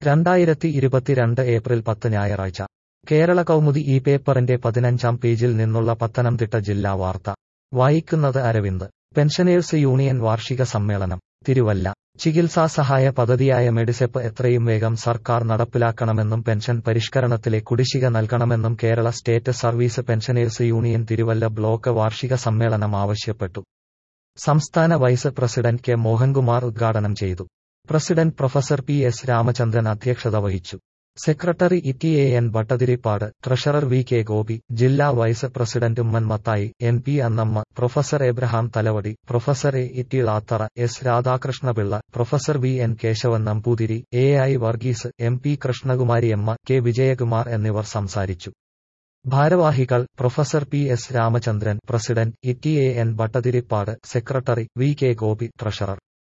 രണ്ടായിരത്തി ഇരുപത്തിരണ്ട് ഏപ്രിൽ പത്ത് ഞായറാഴ്ച കേരള കൗമുദി ഈ പേപ്പറിന്റെ പതിനഞ്ചാം പേജിൽ നിന്നുള്ള പത്തനംതിട്ട ജില്ലാ വാർത്ത വായിക്കുന്നത് അരവിന്ദ് പെൻഷനേഴ്സ് യൂണിയൻ വാർഷിക സമ്മേളനം തിരുവല്ല ചികിത്സാ സഹായ പദ്ധതിയായ മെഡിസെപ്പ് എത്രയും വേഗം സർക്കാർ നടപ്പിലാക്കണമെന്നും പെൻഷൻ പരിഷ്കരണത്തിലെ കുടിശ്ശിക നൽകണമെന്നും Kerala state service pensioners union Thiruvalla block വാർഷിക സമ്മേളനം ആവശ്യപ്പെട്ടു സംസ്ഥാന വൈസ് പ്രസിഡന്റ് കെ മോഹൻകുമാർ ഉദ്ഘാടനം ചെയ്തു president professor P S Ramachandran അധ്യക്ഷത വഹിച്ചു secretary E A N Bhattathiripad treasurer V K Gopi ജില്ലാ vice president Oommen Mathai N P Annamma professor Abraham Thalavady professor A E T Lathara S Radhakrishnapillai professor V N Kesavan Namboothiri A I Varghese M P Krishnakumariamma K Vijayakumar എന്നിവർ സംസാരിച്ചു ഭാരവാഹികൾ professor P S Ramachandran president E T A N Bhattathiripad secretary V K Gopi treasurer